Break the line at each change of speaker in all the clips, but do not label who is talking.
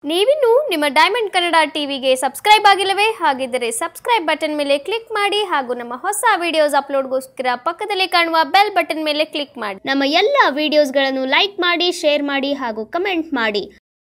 ನೀವಿನ್ನು ನಿಮ್ಮ ಡೈಮಂಡ್ ಕನ್ನಡ ಟಿವಿಗೆ ಸಬ್ಸ್ಕ್ರೈಬ್ ಆಗಿಲ್ಲವೇ ಹಾಗಿದ್ದರೆ ಸಬ್ಸ್ಕ್ರೈಬ್ ಬಟನ್ ಮೇಲೆ ಕ್ಲಿಕ್ ಮಾಡಿ ಹಾಗೂ ನಮ್ಮ ಹೊಸ ವಿಡಿಯೋಸ್ ಅಪ್ಲೋಡ್ಗೋಸ್ಕರ ಪಕ್ಕದಲ್ಲಿ ಕಾಣುವ ಬೆಲ್ ಬಟನ್ ಮೇಲೆ ಕ್ಲಿಕ್ ಮಾಡಿ ನಮ್ಮ ಎಲ್ಲ ವಿಡಿಯೋಸ್ಗಳನ್ನು ಲೈಕ್ ಮಾಡಿ ಶೇರ್ ಮಾಡಿ ಹಾಗೂ ಕಮೆಂಟ್ ಮಾಡಿ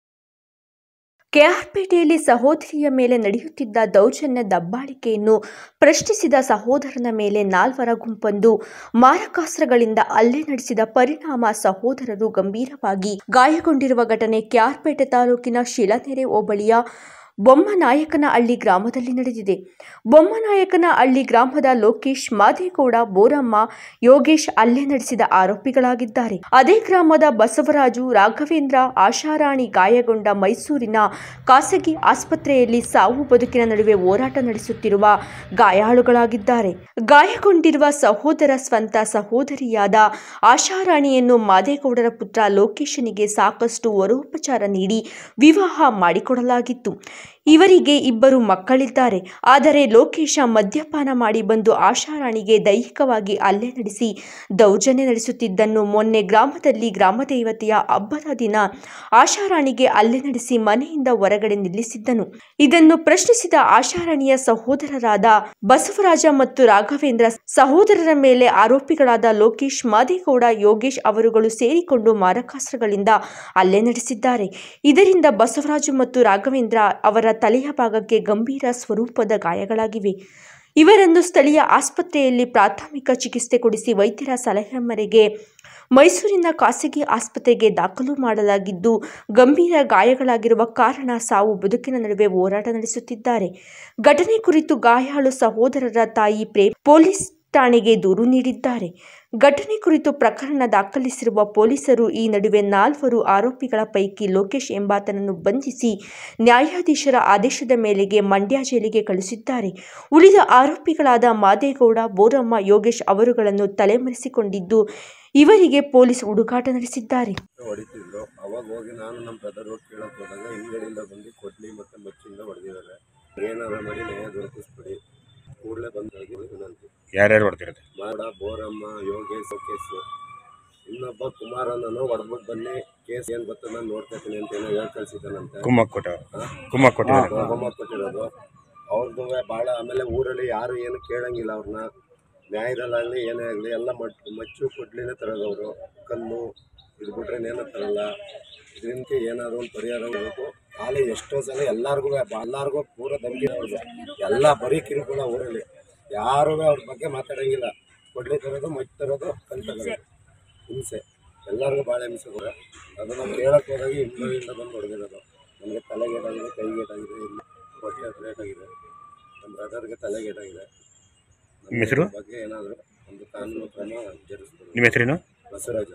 ಕೆಆರ್ಪೇಟೆಯಲ್ಲಿ ಸಹೋದರಿಯ ಮೇಲೆ ನಡೆಯುತ್ತಿದ್ದ ದೌರ್ಜನ್ಯ ದಬ್ಬಾಳಿಕೆಯನ್ನು ಪ್ರಶ್ನಿಸಿದ ಸಹೋದರನ ಮೇಲೆ ನಾಲ್ವರ ಗುಂಪೊಂದು ಮಾರಕಾಸ್ತ್ರಗಳಿಂದ ಹಲ್ಲೆ ನಡೆಸಿದ ಪರಿಣಾಮ ಸಹೋದರರು ಗಂಭೀರವಾಗಿ ಗಾಯಗೊಂಡಿರುವ ಘಟನೆ ಕೆಆರ್ಪೇಟೆ ತಾಲೂಕಿನ ಶಿಳನೆರೆ ಹೋಬಳಿಯ ಬೊಮ್ಮನಾಯಕನಹಳ್ಳಿ ಗ್ರಾಮದಲ್ಲಿ ನಡೆದಿದೆ ಬೊಮ್ಮನಾಯಕನಹಳ್ಳಿ ಗ್ರಾಮದ ಲೋಕೇಶ್ ಮಾದೇಗೌಡ ಬೋರಮ್ಮ ಯೋಗೇಶ್ ಹಲ್ಲೆ ನಡೆಸಿದ ಆರೋಪಿಗಳಾಗಿದ್ದಾರೆ ಅದೇ ಗ್ರಾಮದ ಬಸವರಾಜು ರಾಘವೇಂದ್ರ ಆಶಾರಾಣಿ ಗಾಯಗೊಂಡ ಮೈಸೂರಿನ ಖಾಸಗಿ ಆಸ್ಪತ್ರೆಯಲ್ಲಿ ಸಾವು ಬದುಕಿನ ನಡುವೆ ಹೋರಾಟ ನಡೆಸುತ್ತಿರುವ ಗಾಯಾಳುಗಳಾಗಿದ್ದಾರೆ ಗಾಯಗೊಂಡಿರುವ ಸಹೋದರ ಸ್ವಂತ ಸಹೋದರಿಯಾದ ಆಶಾರಾಣಿಯನ್ನು ಮಾದೇಗೌಡರ ಪುತ್ರ ಲೋಕೇಶನಿಗೆ ಸಾಕಷ್ಟು ವರೋಪಚಾರ ನೀಡಿ ವಿವಾಹ ಮಾಡಿಕೊಡಲಾಗಿತ್ತು ಇವರಿಗೆ ಇಬ್ಬರು ಮಕ್ಕಳಿದ್ದಾರೆ ಆದರೆ ಲೋಕೇಶ ಮದ್ಯಪಾನ ಮಾಡಿ ಬಂದು ಆಶಾರಾಣಿಗೆ ದೈಹಿಕವಾಗಿ ಹಲ್ಲೆ ನಡೆಸಿ ದೌರ್ಜನ್ಯ ನಡೆಸುತ್ತಿದ್ದನ್ನು ಮೊನ್ನೆ ಗ್ರಾಮದಲ್ಲಿ ಗ್ರಾಮದೇವತೆಯ ಹಬ್ಬದ ದಿನ ಆಶಾರಾಣಿಗೆ ಹಲ್ಲೆ ನಡೆಸಿ ಮನೆಯಿಂದ ಹೊರಗಡೆ ನಿಲ್ಲಿಸಿದ್ದನು ಇದನ್ನು ಪ್ರಶ್ನಿಸಿದ ಆಶಾರಾಣಿಯ ಸಹೋದರರಾದ ಬಸವರಾಜ ಮತ್ತು ರಾಘವೇಂದ್ರ ಸಹೋದರರ ಮೇಲೆ ಆರೋಪಿಗಳಾದ ಲೋಕೇಶ್ ಮಾದೇಗೌಡ ಯೋಗೇಶ್ ಅವರುಗಳು ಸೇರಿಕೊಂಡು ಮಾರಕಾಸ್ತ್ರಗಳಿಂದ ಹಲ್ಲೆ ನಡೆಸಿದ್ದಾರೆ ಇದರಿಂದ ಬಸವರಾಜು ಮತ್ತು ರಾಘವೇಂದ್ರ ಅವರ ತಲೆಯ ಭಾಗಕ್ಕೆ ಗಂಭೀರ ಸ್ವರೂಪದ ಗಾಯಗಳಾಗಿವೆ ಇವರನ್ನು ಸ್ಥಳೀಯ ಆಸ್ಪತ್ರೆಯಲ್ಲಿ ಪ್ರಾಥಮಿಕ ಚಿಕಿತ್ಸೆ ಕೊಡಿಸಿ ವೈದ್ಯರ ಸಲಹೆ ಮೇರೆಗೆ ಮೈಸೂರಿನ ಖಾಸಗಿ ಆಸ್ಪತ್ರೆಗೆ ದಾಖಲು ಮಾಡಲಾಗಿದ್ದು ಗಂಭೀರ ಗಾಯಗಳಾಗಿರುವ ಕಾರಣ ಸಾವು ಬದುಕಿನ ನಡುವೆ ಹೋರಾಟ ನಡೆಸುತ್ತಿದ್ದಾರೆ ಘಟನೆ ಕುರಿತು ಗಾಯಾಳು ಸಹೋದರರ ತಾಯಿ ಪ್ರೇಮ್ ಪೊಲೀಸ್ ಠಾಣೆಗೆ ದೂರು ನೀಡಿದ್ದಾರೆ ಘಟನೆ ಕುರಿತು ಪ್ರಕರಣ ದಾಖಲಿಸಿರುವ ಪೊಲೀಸರು ಈ ನಡುವೆ ನಾಲ್ವರು ಆರೋಪಿಗಳ ಪೈಕಿ ಲೋಕೇಶ್ ಎಂಬಾತನನ್ನು ಬಂಧಿಸಿ ನ್ಯಾಯಾಧೀಶರ ಆದೇಶದ ಮೇರೆಗೆ ಮಂಡ್ಯ ಜೈಲಿಗೆ ಕಳುಹಿಸಿದ್ದಾರೆ ಉಳಿದ ಆರೋಪಿಗಳಾದ ಮಾದೇಗೌಡ ಬೋರಮ್ಮ ಯೋಗೇಶ್ ಅವರುಗಳನ್ನು ತಲೆಮರೆಸಿಕೊಂಡಿದ್ದು ಇವರಿಗೆ ಪೊಲೀಸ್ ಹುಡುಕಾಟ ನಡೆಸಿದ್ದಾರೆ
ಹೊಡಿತಿದ್ರು ಅವಾಗ ಹೋಗಿ ನಾನು ನಮ್ಮ ಬ್ರದರ್ ಹೋಗಿ ಕೇಳಕ್ಕೆ ಹೋದಾಗ ಹಿಂದ್ಗಡೆಯಿಂದ ಬಂದು ಕೊಡ್ಲಿ ಮತ್ತು ಮಚ್ಚಿಂದ ಹೊಡೆದಿದ್ದಾರೆ ಏನಾರ ಮಾಡಿ ನ್ಯಾಯ ದೊರಕಿಸ್ಬಿಡಿ ಕೂಡಲೇ ಬಂದಾಗಿ ವಿನಂತಿ
ಯಾರ್ಯಾರು ಹೊಡ್ತಿರೋದು
ಮಾಡ ಬೋರಮ್ಮ ಯೋಗೇಶ್ ಕೇಸ್ ಇನ್ನೊಬ್ಬ ಕುಮಾರನನ್ನು ಹೊಡೆದ್ಬಿಟ್ಟು ಬನ್ನಿ ಕೇಸ್ ಏನು ಬರ್ತದೆ ನಾನು ನೋಡ್ಕೊತೀನಿ ಅಂತ ಏನೋ ಹೇಳಿ ಕಳ್ಸಿದ್ದಾನಂತೆ
ಕುಮ್ಮಕ್ ಕೊಟ್ಟ ಕುಮ್ಮಕ್ ಕೊಟ್ಟಿದ್ದಾರೆ
ಹೋಮ ಕೊಟ್ಟಿರೋದು ಅವ್ರದ್ದು ಭಾಳ ಆಮೇಲೆ ಊರಲ್ಲಿ ಯಾರು ಏನು ಕೇಳಂಗಿಲ್ಲ ಅವ್ರನ್ನ ನ್ಯಾಯದಲ್ಲಾಗಲಿ ಏನೇ ಆಗಲಿ ಎಲ್ಲ ಮಟ್ ಮಚ್ಚು ಕೊಡ್ಲಿನೇ ತರೋದವರು ಕಲ್ಲು ಇದು ಬಿಟ್ರೆ ಏನೋ ತರಲ್ಲ ಇದರಿಂದ ಏನಾದ್ರು ಒಂದು ಪರಿಹಾರ ಬೇಕು ಖಾಲಿ ಎಷ್ಟೋ ಸಲ ಎಲ್ಲರಿಗೂ ಎಲ್ಲರಿಗೂ ಪೂರ ಧಮಕಿ ಅವ್ರದ್ದು ಎಲ್ಲ ಬರೀ ಕಿರುಕುಳ ಊರಲ್ಲಿ ಯಾರೂ ಅವ್ರ ಬಗ್ಗೆ ಮಾತಾಡಂಗಿಲ್ಲ ಕೊಡ್ಲಿ ತರೋದು ಮಚ್ಚು ತರೋದು ಕಲ್ಲು ತರೋದು ಹಿಂಸೆ ಎಲ್ಲರಿಗೂ ಭಾಳ ಹಿಂಸೆ ಕೂಡ ಅದು ನಾವು ಕೇಳಕ್ಕೆ ಹೋದಾಗ ಹಿಂದಿಂದ ಬಂದು ಹೊಡೆದಿರೋದು ನಮಗೆ ತಲೆಗೇಟಾಗಿದೆ ಕೈಗೇಟಾಗಿದೆ ಇಲ್ಲಿ ಹೊಟ್ಟೆ ಹತ್ರ ನಮ್ಮ ಬ್ರದರ್ಗೆ ತಲೆಗೇಟಾಗಿದೆ
ನಿಮ್ಮ ಹೆಸರು?
ಬಗ್ಗೆ ಏನಾದರೂ ಒಂದು ಕಾನೂನು ಕ್ರಮ ಜರುಗಿಸ್ಬೋದು
ನಿಮ್ಮ ಹೆಸರೇನು
ಬಸವರಾಜ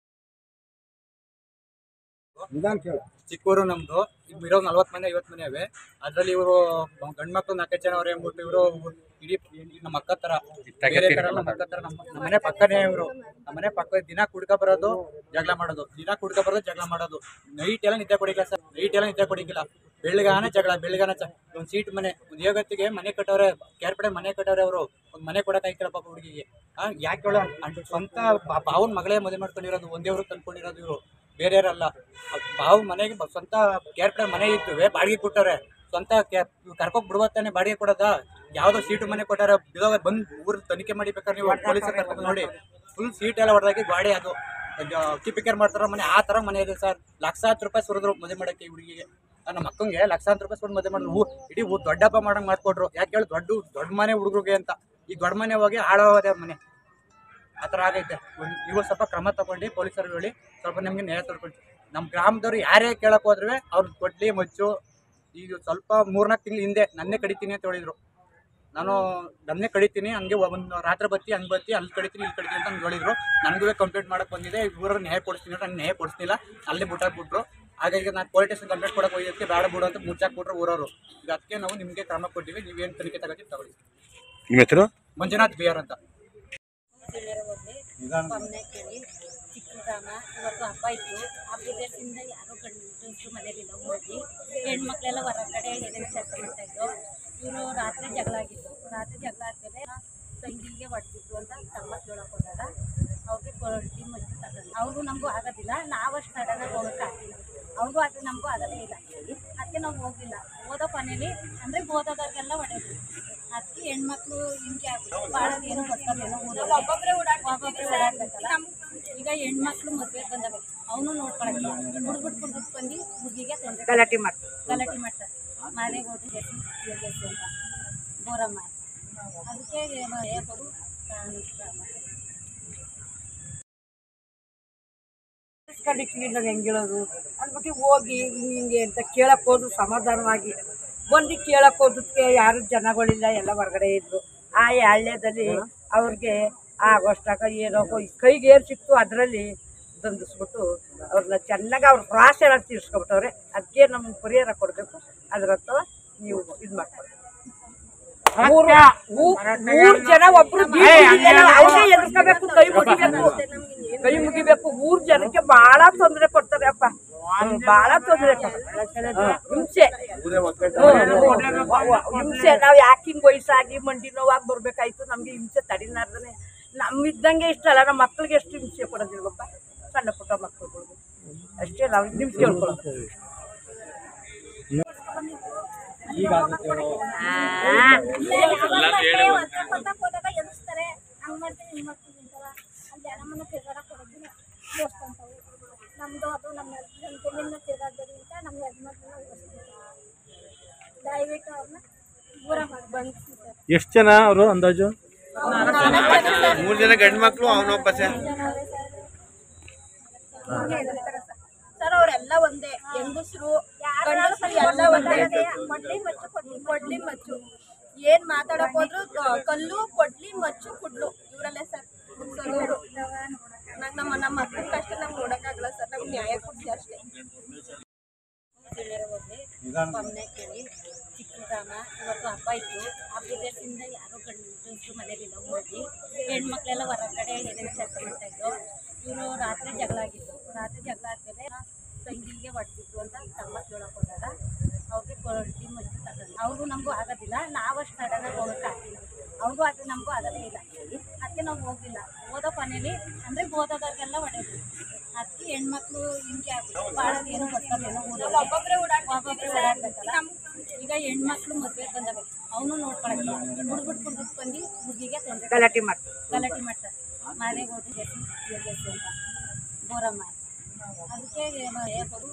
ಚಿಕ್ಕೂರು ನಮ್ದು ಈಗ ಇರೋ ನಲ್ವತ್ತು ಮನೆ ಐವತ್ತು ಮನೆ ಅವೆ ಅದರಲ್ಲಿ ಇವರು ಗಂಡು ಮಕ್ಕಳು ನಾಲ್ಕೈದು ಜನ ಅವ್ರೆ ಅಂದ್ಬಿಟ್ಟು ಇವರು ಇಡೀ ನಮ್ಮ ಅಕ್ಕ ತರ ಬೇರೆ ತರ ನಮ್ಮ ಅಕ್ಕ ತರ ನಮ್ಮ ನಮ್ಮ ಮನೆ ಪಕ್ಕನೇ ಇವರು ನಮ್ಮ ಮನೆ ಪಕ್ಕ ದಿನ ಕುಡ್ಕ ಬರೋದು ಜಗಳ ಮಾಡೋದು ದಿನ ಕುಡ್ಕ ಬರೋದು ಜಗಳ ಮಾಡೋದು ನೈಟ್ ಎಲ್ಲ ನಿದ್ದೆ ಕೊಡಿಲ್ಲ ಸರ್ ನೈಟ್ ಎಲ್ಲ ನಿದ್ದೆ ಕೊಡಿಗಿಲ್ಲ ಬೆಳಗಾನೆ ಜಗಳ ಬೆಳಗಾನ ಒಂದು ಸೀಟ್ ಮನೆ ಒಂದು ಯೋಗತ್ತಿಗೆ ಮನೆ ಕಟ್ಟವ್ರೆ ಕ್ಯಾರ್ಪಡೆ ಮನೆ ಕಟ್ಟವ್ರೆ ಅವರು ಒಂದು ಮನೆ ಕೊಡಕ್ಕೆ ಆಯ್ತಲ್ಲ ಪಾಪ ಹುಡುಗಿಗೆ ಯಾಕೆ ಹೇಳ ಸ್ವಂತ ಬಾವನ್ ಮಗಳೇ ಮದುವೆ ಮಾಡ್ಕೊಂಡಿರೋದು ಒಂದೇ ಊರು ತಂದ್ಕೊಂಡಿರೋದು ಇವರು ಬೇರೆ ಯಾರಲ್ಲ ಬಾವು ಮನೆಗೆ ಬ- ಸ್ವಂತ ಕ್ಯಾರ್ಪಡೆ ಮನೆ ಇತ್ತು ಬಾಡಿಗೆ ಕೊಟ್ಟವ್ರೆ ಸ್ವಂತ ಕರ್ಕೋಗ್ ಬಿಡ್ಬತ್ತಾನೆ ಬಾಡಿಗೆ ಕೊಡೋದ ಯಾವ್ದೋ ಸೀಟು ಮನೆ ಕೊಟ್ಟಾರ ಬಿಡೋಗ ಬಂದ್ ಊರ್ ತನಿಖೆ ಮಾಡಿ ಬೇಕಾದ್ರೆ ನೀವು ಪೊಲೀಸ್ ಕರ್ಕೊಂಡು ನೋಡಿ ಫುಲ್ ಸೀಟ್ ಎಲ್ಲ ಹೊಡೆದಾಗಿ ಗಾಡಿ ಅದು ಕಿಪಿಕೇರ್ ಮಾಡ್ತಾರ ಮನೆ ಆ ತರ ಮನೆ ಇದೆ ಸರ್ ಲಕ್ಷಾಂತರ ರೂಪಾಯಿ ಸುರಿದ್ರು ಮದುವೆ ಮಾಡಕ್ಕೆ ಈ ಹುಡುಗಿಗೆ ಆ, ನಮ್ಮ ಅಕ್ಕಂಗೆ ಲಕ್ಷಾಂತರ ರೂಪಾಯಿ ಸುರಿದು ಮದುವೆ ಮಾಡಿದ್ರು ಊ- ಇಡೀ ಊರ್ ದೊಡ್ಡ ಹಬ್ಬ ಮಾಡಂಗ್ ಮಾಡ್ಕೊಟ್ರು ಯಾಕೆ ಹೇಳಿ ದೊಡ್ಡ ದೊಡ್ಡ ಮನೆ ಹುಡುಗರಿಗೆ ಅಂತ ಈ ದೊಡ್ಡ ಮನೆ ಹೋಗಿ ಹಾಳೋದೆ ಮನೆ ಆ ಥರ ಆಗೈತೆ ಒಂದ್- ಇವಾಗ ಸ್ವಲ್ಪ ಕ್ರಮ ತಗೊಂಡು ಪೊಲೀಸರು ಹೇಳಿ ಸ್ವಲ್ಪ ನಮಗೆ ನ್ಯಾಯ ತರ್ಕೊಂಡು ನಮ್ಮ ಗ್ರಾಮದವ್ರು ಯಾರೇ ಕೇಳಕ್ ಹೋದ್ರೆ ಅವ್ರು ಕೊಡ್ಲಿ ಮಚ್ಚು ಈಗ ಸ್ವಲ್ಪ ಮೂರ್ನಾಲ್ಕು ತಿಂಗಳ ಹಿಂದೆ ನನ್ನೇ ಕಡಿತೀನಿ ಅಂತ ಹೇಳಿದ್ರು ನಾನು ನನ್ನೇ ಕಡಿತೀನಿ ಹಂಗೆ ಒಂದು ರಾತ್ರಿ ಬತ್ತಿ ಹಂಗೆ ಬತ್ತಿ ಅಲ್ಲಿ ಕಡಿತೀನಿ ಇಲ್ಲಿ ಕಡಿತೀನಿ ಅಂತ ಹಂಗೆ ಹೇಳಿದ್ರು ನನಗೂ ಕಂಪ್ಲೇಂಟ್ ಮಾಡಕ್ ಬಂದಿದೆ ಇವರು ನ್ಯಾಯ ಕೊಡಿಸ್ತೀನಿ ಅಂತ ನ್ಯಾಯ ಕೊಡಿಸ್ತಿಲ್ಲ ಅಲ್ಲೇ ಬಿಟ್ಟಾಕ್ಬಿಟ್ರು ಹಾಗಾಗಿ ನಾನು ಪೊಲೀಸ್ ಸ್ಟೇಷನ್ ಕಂಪ್ಲೇಂಟ್ ಕೊಡಕ್ಕೆ ಹೋಗಿದ್ದಕ್ಕೆ ಬೇಡ ಬಿಡು ಅಂತ ಮುಚ್ಚಾಕ್ಬಿಟ್ರು ಊರವರು ಈಗ ಅದಕ್ಕೆ ನಾವು ನಿಮಗೆ ಕ್ರಮ ಕೊಟ್ಟಿವಿ ನೀವೇನು ತನಿಖೆ ತಗೋತೀವಿ ತಗೊಳ್ಳಿ
ನಿಮ್ಮ ಹೆಸರು
ಮಂಜುನಾಥ್ ಬಿ ಆರ್ ಅಂತ
ಬೊಮ್ಮನೆ ಕೇಳಿ ಚಿಕ್ಕ ಗ್ರಾಮ ಇವತ್ತು ಹಬ್ಬ ಇತ್ತು ಹಬ್ಬದ ದಿವಸದಿಂದ ಯಾರೋ ಗಂಡಸರು ಮನೇಲಿಲ್ಲ ಊರಲ್ಲಿ ಹೆಣ್ಮಕ್ಳೆಲ್ಲ ಹೊರಗಡೆ ಏನೇನೋ ಕೆಲಸ ಮಾಡ್ತಾಯಿದ್ರು ಇವರು ರಾತ್ರಿ ಜಗಳ ಆಗಿತ್ತು ರಾತ್ರಿ ಜಗಳ ಆದಮೇಲೆ ತಂಗಿಗೆ ಹೊಡೆದಿದ್ರು ಅಂತ ತಮ್ಮ ಕೇಳಕ್ಕೆ ಹೋದಾಗ ಅವ್ರಿಗೆ ಕೊರಟಿ ಮದ್ದು ತಗೊಂಡು ಅವ್ರಿಗೂ ನಮಗೂ ಆಗೋದಿಲ್ಲ ನಾವು ಅಷ್ಟು ಸಡನ್ನಾಗಿ ಹೋಗೋಕ್ಕಾಗಿಲ್ಲ ಅವ್ರಿಗೂ ಅದು ನಮಗೂ ಆಗೋದೇ ಇಲ್ಲ ಹೋಗಿಲ್ಲ ಓದೋ ಕೊನೆಯಲ್ಲಿ ಅಂದ್ರೆ ಓದೋದವ್ರಿಗೆಲ್ಲ ಹೊಡೆದ್ರು ಅದಕ್ಕೆ ಹೆಣ್ಮಕ್ಳು ಹಿಂಗೆ ಭಾಳ ಏನು ಗೊತ್ತಲ್ಲೇನೋ ಒಬ್ಬೊಬ್ಬರೇ ಒಬ್ಬೊಬ್ಬರೇ ಓಡಾಡ್ಬೇಕಲ್ಲ ಈಗ ಹೆಣ್ಮಕ್ಳು ಮದುವೆ ಬಂದವೆ ಅವನು ನೋಡ್ಕೊಳಕ್ಕೆ ಹುಡ್ಬಿಟ್ಟು ಹುಡ್ಬಿಟ್ಟು ಬಂದು ಹುಡುಗಿಗೆ ತೊಂದರೆ
ಗಲಾಟೆ ಮಾಡ್ತಾರೆ
ಗಲಾಟೆ ಮಾಡ್ತಾರೆ ಮನೆಗೆ ಹೋಗಿ ಗೆಸಿ ಗೆಸಿ ಅಂತ ಬೋರಮ್ಮ ಅದಕ್ಕೆ ಹೇಳ್ಬೋದು
ಕಲಿಕ್ಲಿ ನಾನು ಹೆಂಗೆ ಹೇಳೋದು ಅಂದ್ಬಿಟ್ಟು ಹೋಗಿ ಹಿಂಗೆ ಹಿಂಗೆ ಅಂತ ಕೇಳಕ್ಕೆ ಹೋದ್ರು ಸಮಾಧಾನವಾಗಿ ಬಂದು ಕೇಳಕ್ಕೆ ಹೋದಕ್ಕೆ ಯಾರು ಜನಗಳಿಲ್ಲ ಎಲ್ಲ ಹೊರಗಡೆ ಇದ್ರು ಆ ಹಳ್ಳ್ಯದಲ್ಲಿ ಅವ್ರಿಗೆ ಆಗೋಷ್ಟಾಗ ಏನೋ ಕೈಗೆ ಏರು ಸಿಕ್ತು ಅದರಲ್ಲಿ ದಂದಿಸ್ಬಿಟ್ಟು ಅವ್ರನ್ನ ಚೆನ್ನಾಗಿ ಅವ್ರ ಪ್ರಾಸ ಎಲ್ಲ ತೀರ್ಸ್ಕೊಬಿಟ್ಟವ್ರೆ ಅದಕ್ಕೆ ನಮ್ಗೆ ಪರಿಹಾರ ಕೊಡಬೇಕು ಅದ್ರ ಹತ್ರ ನೀವು ಇದು ಮಾಡ್ಕೊಳ್ಳಿ ಮೂರು ಮೂ- ಮೂರ್ ಜನ ಒಬ್ರು ಅವನೇ ಎದುರ್ಕೋಬೇಕು ಕೈ ಮುಗಿಬೇಕು ಕೈ ಮುಗಿಬೇಕು ಮೂರ್ ಜನಕ್ಕೆ ಬಹಳ ತೊಂದರೆ ಕೊಡ್ತಾರೆ ಅಪ್ಪ ಬಹಳ ತೊಂದರೆ ಹಿಂಸೆ ಹ್ಮ್. ಹಿಂಸೆ ನಾವ್ ಯಾಕೆ ಹಿಂಗ್ ವಯಸ್ಸಾಗಿ ಮಂಡಿ ನೋವಾಗಿ ಬರ್ಬೇಕಾಯ್ತು ನಮ್ಗೆ ಹಿಂಸೆ ತಡಿನಾರ್ದನೆ ನಮ್ಮಿದ್ದಂಗೆ ಇಷ್ಟ ಅಲ್ಲ ನಮ್ಮ ಮಕ್ಳಿಗೆ ಎಷ್ಟು ಹಿಂಸೆ ಕೊಡೋದಿಲ್ವಪ್ಪ ಸಣ್ಣ ಪುಟ್ಟ ಮಕ್ಕಳುಗಳು ಅಷ್ಟೇ ನಾವು ನಿಮ್ಗೆ ಕೇಳ್ಕೊಳ್ಳೋದು
ಈಗ ಆಗುತ್ತೆ ಹೇಳೋ.
ಎದುರಿಸ್ತಾರೆ ಹಂಗ್ ಮಾಡ್ತೀನಿ ಹಿಂಗ್ ಮಾಡ್ತೀನಿ ಅಂತವ ಅಲ್ಲಿ ನಮ್ಮನ್ನ ತಿರ್ಗಾಡ ಕೊಡೋದಿಲ್ಲ ದೇವಸ್ಥಾನವು ನಮ್ದು ಅದು ನಮ್ಮ ನಮ್ಮ ತೆಂಗಿನ ತಿರ್ಗಾಡ್ಬೇಡಿ ಅಂತ ನಮ್ಮ ಯಜಮಾನ್ರನ್ನ ದಯವಿಟ್ಟು ಅವ್ರನ್ನ ದೂರ ಮಾಡಿ ಬಂದು
ಎಷ್ಟು ಜನ ಅವರು ಅಂದಾಜು
ಮೂರ್ ಜನ ಗಂಡ್ ಮಕ್ಳು ಅವನೊಬ್ಬ ಸರ್
ಸರ್ ಅವರೆಲ್ಲ ಒಂದೇ ಹೆಂಗಸರು ಗಂಡಸರು ಎಲ್ಲ ಒಂದೇ ಕೊಡ್ಲಿ ಮಚ್ಚು ಕೊಡ್ಲಿ ಕೊಡ್ಲಿ ಮಚ್ಚು ಏನ್ ಮಾತಾಡಕ್ ಹೋದ್ರು ಆ, ಕಲ್ಲು ಕೊಡ್ಲಿ ಮಚ್ಚು ಕುಡ್ಲು ಇವರಲ್ಲೇ ಸರ್ ಮುಗ್ಸೋರು ನಂಗೆ ನಮ್ಮ ನಮ್ಮ ಮಕ್ಕಳ ಕಷ್ಟ ನಮ್ಗೆ ನೋಡಕ್ಕಾಗಲ್ಲ ಸರ್ ನಮ್ಗೆ ನ್ಯಾಯ ಕೊಡ್ಸಿ ಅಷ್ಟೇ
ನಿಧಾನ
ಕೇಳಿ ಚಿಕ್ಕಗ್ರಾಮ ಇವತ್ತು ಹಬ್ಬ ಇತ್ತು ಹಬ್ಬದ ದಿವಸದಿಂದ ಯಾರೋ ಗಂಡಸರು ಮನೇಲಿಲ್ಲ ಊರಲ್ಲಿ ಹೆಣ್ಮಕ್ಳೆಲ್ಲ ಹೊರಗಡೆ ಏನೇನು ಕೆಲಸ ಮಾಡ್ತಾ ಇದ್ರು ಇವರು ರಾತ್ರಿ ಜಗಳ ಆಗಿತ್ತು ರಾತ್ರಿ ಜಗಳ ಆದ್ಮೇಲೆ ತಂಗಿಗೆ ಹೊಡೆದಿದ್ರು ಅಂತ ತಮ್ಮ ಕೇಳಕ್ ಹೋದಾಗ ಅವ್ರಿಗೆ ಕೊರಟಿ ಮಜ್ಜಿ ತಗೊಂಡು ಅವ್ರಿಗೂ ನಮಗೂ ಆಗೋದಿಲ್ಲ ನಾವಷ್ಟು ಸಡನ್ನಾಗಿ ಹೋಗಕ್ಕೆ ಆಗಿಲ್ಲ ಅವ್ರಿಗೂ ಅದು ನಮಗೂ ಆಗೋದೇ ಇಲ್ಲ ಅದಕ್ಕೆ ನಾವು ಹೋಗಿಲ್ಲ ಓದೋ ಕೊನೆಯಲ್ಲಿ ಅಂದರೆ ಓದೋದವ್ರಿಗೆಲ್ಲ ಹೊಡೆದ್ರು ಅದಕ್ಕೆ ಹೆಣ್ಮಕ್ಳು ಹಿಂಗೆ ಭಾಳ ಏನು ಗೊತ್ತಲ್ಲೇನೋ ಊರಲ್ಲಿ ಒಬ್ಬೊಬ್ಬರೇ ಒಬ್ಬೊಬ್ಬರೇ ಓಡಾಡ್ಬೇಕಲ್ಲ ಈಗ ಹೆಣ್ಮಕ್ಳು ಮದುವೆ ಬಂದವೆ ಅವನು ನೋಡ್ಕೊಳಕ್ಕೆ ಹುಡ್ಬಿಟ್ಟು ಹುಡ್ಬಿಟ್ಟು ಬಂದು ಹುಡುಗಿಗೆ ತೊಂದರೆ
ಗಲಾಟೆ ಮಾಡ್ತಾರೆ
ಗಲಾಟೆ ಮಾಡ್ತಾರೆ ಮನೆಗೆ ಹೋಗಿ ಗೆಸಿ ಗೆಸಿ ಅಂತ ಬೋರಮ್ಮ ಅದಕ್ಕೆ ಹೇಳ್ಬೋದು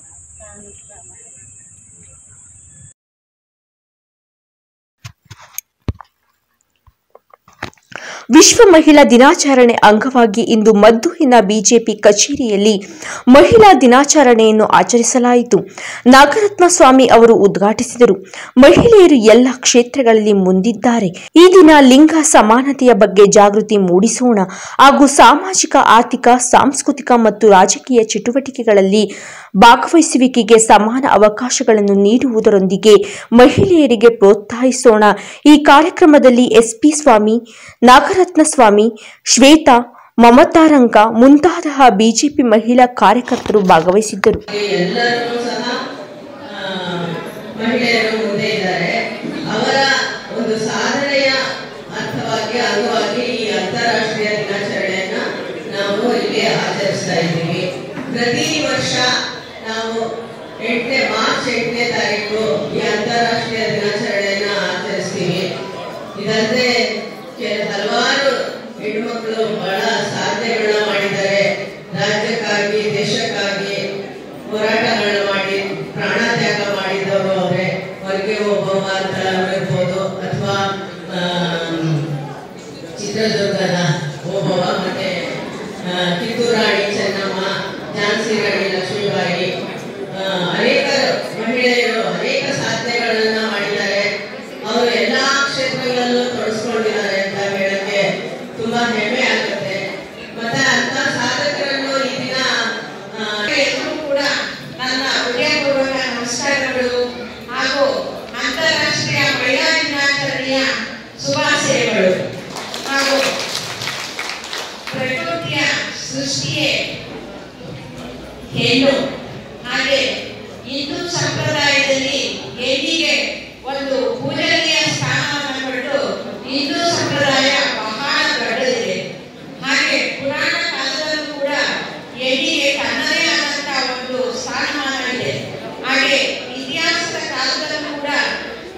ವಿಶ್ವ ಮಹಿಳಾ ದಿನಾಚರಣೆ ಅಂಗವಾಗಿ ಇಂದು ಮದ್ದೂರಿನ ಬಿಜೆಪಿ ಕಚೇರಿಯಲ್ಲಿ ಮಹಿಳಾ ದಿನಾಚರಣೆಯನ್ನು ಆಚರಿಸಲಾಯಿತು ನಾಗರತ್ನ ಸ್ವಾಮಿ ಅವರು ಉದ್ಘಾಟಿಸಿದರು ಮಹಿಳೆಯರು ಎಲ್ಲ ಕ್ಷೇತ್ರಗಳಲ್ಲಿ ಮುಂದಿದ್ದಾರೆ ಈ ದಿನ ಲಿಂಗ ಸಮಾನತೆಯ ಬಗ್ಗೆ ಜಾಗೃತಿ ಮೂಡಿಸೋಣ ಹಾಗೂ ಸಾಮಾಜಿಕ ಆರ್ಥಿಕ ಸಾಂಸ್ಕೃತಿಕ ಮತ್ತು ರಾಜಕೀಯ ಚಟುವಟಿಕೆಗಳಲ್ಲಿ ಭಾಗವಹಿಸುವಿಕೆಗೆ ಸಮಾನ ಅವಕಾಶಗಳನ್ನು ನೀಡುವುದರೊಂದಿಗೆ ಮಹಿಳೆಯರಿಗೆ ಪ್ರೋತ್ಸಾಹಿಸೋಣ ಈ ಕಾರ್ಯಕ್ರಮದಲ್ಲಿ ಎಸ್ಪಿ ಸ್ವಾಮಿ ನಾಗರತ್ನ ಸ್ವಾಮಿ ಶ್ವೇತಾ ಮಮತಾರಂಗ ಮುಂತಾದ ಬಿಜೆಪಿ ಮಹಿಳಾ ಕಾರ್ಯಕರ್ತರು ಭಾಗವಹಿಸಿದ್ದರು
ಎಲ್ಲರೂ ಸಹ ಆ, ಮಹಿಳೆಯರು ಮುಂದೆ ಇದ್ದಾರೆ ಅವರ ಒಂದು ಸಾಧನೆಯ ಅರ್ಥವಾಗಿ ಅಂಗವಾಗಿ ಈ ಅಂತಾರಾಷ್ಟ್ರೀಯ ದಿನಾಚರಣೆಯನ್ನ ನಾವು ಇಲ್ಲಿ ಆಚರಿಸ್ತಾ ಇದ್ದೀವಿ ಪ್ರತಿ ವರ್ಷ ನಾವು ಎಂಟನೇ ಮಾರ್ಚ್ ಎಂಟನೇ ತಾರೀಕು ಈ ಅಂತಾರಾಷ್ಟ್ರೀಯ ದಿನಾಚರಣೆಯನ್ನ ಆಚರಿಸ್ತೀವಿ ಇದಲ್ಲದೆ ಕೆಲ ಹಲವಾರು ಹೆಣ್ಮಕ್ಳು ಬಹಳ ಸಾಧನೆಗಳನ್ನ ಮಾಡಿದ್ದಾರೆ ರಾಜ್ಯಕ್ಕಾಗಿ ದೇಶಕ್ಕಾಗಿ ಹೋರಾಟಗಳನ್ನ ಮಾಡಿ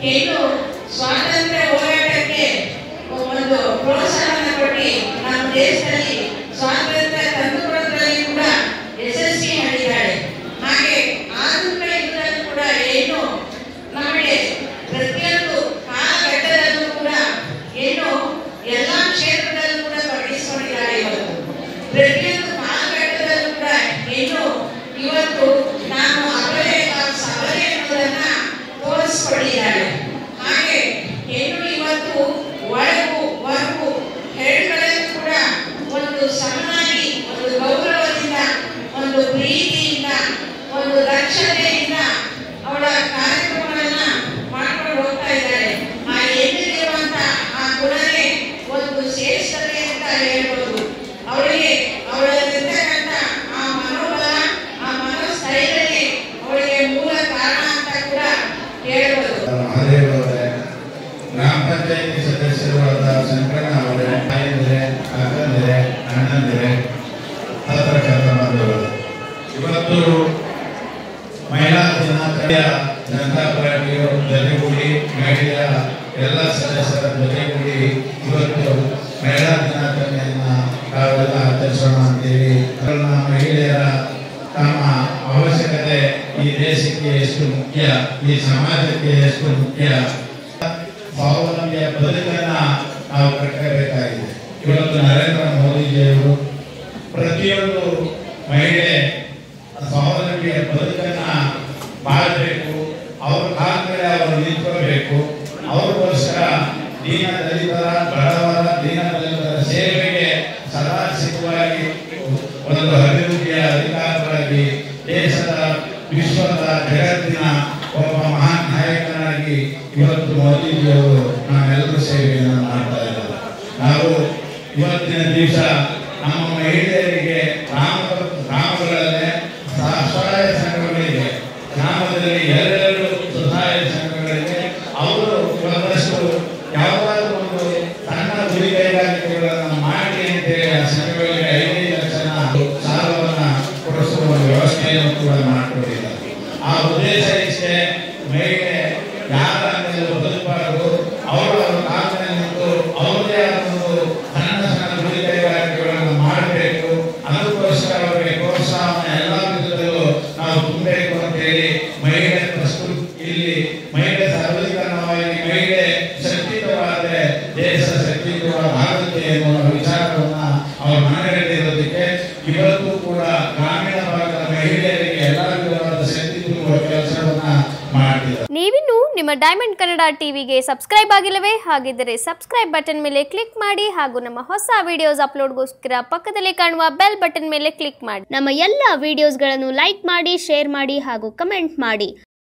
ಏನು ಸ್ವಾತಂತ್ರ್ಯ ಹೋರಾಟಕ್ಕೆ ಒಂದು ಪ್ರೋತ್ಸಾಹವನ್ನು ಕೊಟ್ಟು ನಮ್ಮ ದೇಶದಲ್ಲಿ ಸ್ವಾತಂತ್ರ್ಯ ತಂದುಕೊಡೋದ್ರಲ್ಲಿ ಕೂಡ ಯಶಸ್ವಿ ಮಾಡಿದ್ದಾಳೆ ಹಾಗೆ ಆಧುನಿಕ ಯುಗದಲ್ಲೂ ಕೂಡ ಏನು ನಮಗೆ ಪ್ರತಿಯೊಂದು ಕಾಲಘಟ್ಟದಲ್ಲೂ ಕೂಡ ಏನು ಎಲ್ಲ ಕ್ಷೇತ್ರದಲ್ಲೂ ಕೂಡ ತೊಡಗಿಸಿಕೊಂಡಿದ್ದಾರೆ ಇವತ್ತು ಪ್ರತಿಯೊಂದು ಕಾಲಘಟ್ಟದಲ್ಲೂ ಕೂಡ ಏನು ಇವತ್ತು ನಾನು ಅವರೇ ಸಬಲೆ ಅನ್ನೋದನ್ನ ತೋರಿಸ್ಕೊಂಡಿದ್ದಾರೆ ಹಾಗೆ ಏನು ಇವತ್ತು ಒಳಗು ಹೊರಗು ಹೆಣ್ಣುಗಳನ್ನು ಕೂಡ ಒಂದು ಸಮನಾಗಿ ಒಂದು ಗೌರವದಿಂದ ಒಂದು ಪ್ರೀತಿಯಿಂದ ಒಂದು ರಕ್ಷಣೆಯಿಂದ ಅವಳ ಕಾರ್ಯಕ್ರಮಗಳನ್ನ ಮಾಡ್ಕೊಂಡು ಹೋಗ್ತಾ ಇದ್ದಾರೆ ಆ ಹೆಣ್ಣಿಗಿರುವಂತ ಆ ಗುಣನೇ ಒಂದು ಶ್ರೇಷ್ಠತೆ ಅಂತ ಹೇಳ್ಬೋದು ಅವಳಿಗೆ ಅವಳಲ್ಲಿರ್ತಕ್ಕಂಥ ಆ ಮನೋಬಲ ಆ ಮನೋಸ್ಥೈರ್ಯನೇ ಅವಳಿಗೆ ಮೂಲ ಕಾರಣ ಅಂತ ಕೂಡ ಹೇಳ್ಬೋದು
ಮಹಾದೇವ್ ಅವರೇ ಗ್ರಾಮ ಪಂಚಾಯತಿ ಸದಸ್ಯರಾದ ಶಂಕರಣ್ಣ ಅವರೇ ತಾಯಂದಿರೆ ಅಕ್ಕಂದಿರೆ ಅಣ್ಣಂದಿರೆ ಪತ್ರಕರ್ತ ಬಂಧುಗಳು ಇವತ್ತು ಮಹಿಳಾ ದಿನಾಚರಣೆಯ ಜನತಾ ಪಾರ್ಟಿಯ ಜೊತೆಗೂಡಿ ಮಹಿಳೆಯ ಎಲ್ಲ ಸದಸ್ಯರ ಜೊತೆಗೂಡಿ ಇವತ್ತು ಮಹಿಳಾ ದಿನಾಚರಣೆಯನ್ನ ನಾವೆಲ್ಲ ಆಚರಿಸೋಣ ಅಂತೇಳಿ ಅದನ್ನ ಮಹಿಳೆಯರ ತಮ್ಮ ಅವಶ್ಯಕತೆ ಈ ದೇಶಕ್ಕೆ ಎಷ್ಟು ಮುಖ್ಯ ಈ ಸಮಾಜಕ್ಕೆ ಎಷ್ಟು ಮುಖ್ಯ ಸ್ವಾವಲಂಬಿಯ ಬದುಕನ್ನ ನಾವು ಕಟ್ಟಬೇಕಾಗಿದೆ ಇವತ್ತು ನರೇಂದ್ರ ಮೋದಿಜಿಯವರು ಪ್ರತಿಯೊಂದು ಮಹಿಳೆ ಸ್ವಾವಲಂಬಿಯ ಬದುಕನ್ನ ಮಾಡಬೇಕು ಅವ್ರ ಕಾಲ ಮೇಲೆ ಅವರು ನಿಂತ್ಕೋಬೇಕು ಅವ್ರಿಗೋಸ್ಕರ ದೀನ ದಲಿತರ ಬಡವರ ದೀನ ದಲಿತರ ಸೇವೆಗೆ ಸದಾ ಸಿಗುವಾಗಿ ಒಂದು ಅಭಿವೃದ್ಧಿಯ ಅಧಿಕಾರವಾಗಿ ದೇಶದ ವಿಶ್ವದ ಜಗತ್ತಿನ ಒಬ್ಬ ಮಹಾನ್ ನಾಯಕನಾಗಿ ಇವತ್ತು ಮೋದಿಜಿಯವರು ನಾವೆಲ್ಲರೂ ಸೇವೆಯನ್ನು ಮಾಡ್ತಾ ಇದ್ದಾರೆ ನಾವು ಇವತ್ತಿನ ದಿವಸ ನಮ್ಮ ಮಹಿಳೆಯರಿಗೆ ಗ್ರಾಮ ಗ್ರಾಮಗಳಲ್ಲೇ ಸ- ಸ್ವಸಹಾಯ ಸಂಘಗಳಿವೆ ಗ್ರಾಮದಲ್ಲಿ ಎರಡೆರಡು ಸ್ವಸಹಾಯ ಸಂಘಗಳಿವೆ ಅವರು ಒಂದಷ್ಟು ಯಾವುದಾದ್ರೂ ಒಂದು ಸಣ್ಣ ಗುಡಿ ಕೈಗಾರಿಕೆಗಳನ್ನು ಮಾಡಿ ಅಂತೇಳಿ ಆ ಸಂಘಗಳಿಗೆ ಐದೈದು ಲಕ್ಷ ಸಾಲವನ್ನ ಕೊಡಿಸುವ ಒಂದು ವ್ಯವಸ್ಥೆಯನ್ನು ಕೂಡ ಮಾಡಿಕೊಂಡಿದ್ದಾರೆ ಆ ಉದ್ದೇಶ ಇಷ್ಟೇ ಮಹಿಳೆ ಯಾರ ಮೇಲೆ ಬದುಕಬಾರದು ಅವರು ಅವರ ಕಾಲ ನಿಂತು ಅವರದೇ ಆದ ಒಂದು ಸಣ್ಣ ಸಣ್ಣ ಗುಡಿ ಕೈಗಾರಿಕೆಗಳನ್ನು ಮಾಡಬೇಕು ಅದಕ್ಕೋಸ್ಕರ ಅವರಿಗೆ ಪ್ರೋತ್ಸಾಹವನ್ನು ಎಲ್ಲ ವಿಧದಲ್ಲೂ ನಾವು ತುಂಬಬೇಕು ಅಂತ ಹೇಳಿ ಮಹಿಳೆ ಪ್ರಸ್ತುತ ಇಲ್ಲಿ ಮಹಿಳೆ ಸರ್ವೀಕರಣವಾಗಿ ಮಹಿಳೆ ಶಕ್ತಿಯುತವಾದರೆ ದೇಶ ಶಕ್ತಿಯುತವಾಗುತ್ತೆ ಎನ್ನುವ ವಿಚಾರವನ್ನ ಅವರು ಮನಗಂಡಿರೋದಕ್ಕೆ ಇವತ್ತು ಕೂಡ ಗ್ರಾಮೀಣ ಭಾಗದ ಮಹಿಳೆಯರಿಗೆ ಎಲ್ಲ ವಿಧವಾದ ಶಕ್ತಿ ತುಂಬುವ ಕೆಲಸವನ್ನ ಮಾಡ್ತಿದ್ದಾರೆ
ನೀವಿನ್ನು ನಿಮ್ಮ ಡೈಮಂಡ್ ಕನ್ನಡ ಟಿವಿಗೆ ಸಬ್ಸ್ಕ್ರೈಬ್ ಆಗಿಲ್ಲವೇ ಹಾಗಿದ್ದರೆ ಸಬ್ಸ್ಕ್ರೈಬ್ ಬಟನ್ ಮೇಲೆ ಕ್ಲಿಕ್ ಮಾಡಿ ಹಾಗೂ ನಮ್ಮ ಹೊಸ ವಿಡಿಯೋಸ್ ಅಪ್ಲೋಡ್ಗೋಸ್ಕರ ಪಕ್ಕದಲ್ಲಿ ಕಾಣುವ ಬೆಲ್ ಬಟನ್ ಮೇಲೆ ಕ್ಲಿಕ್ ಮಾಡಿ ನಮ್ಮ ಎಲ್ಲ ವಿಡಿಯೋಸ್ಗಳನ್ನು ಲೈಕ್ ಮಾಡಿ ಶೇರ್ ಮಾಡಿ ಹಾಗೂ ಕಮೆಂಟ್ ಮಾಡಿ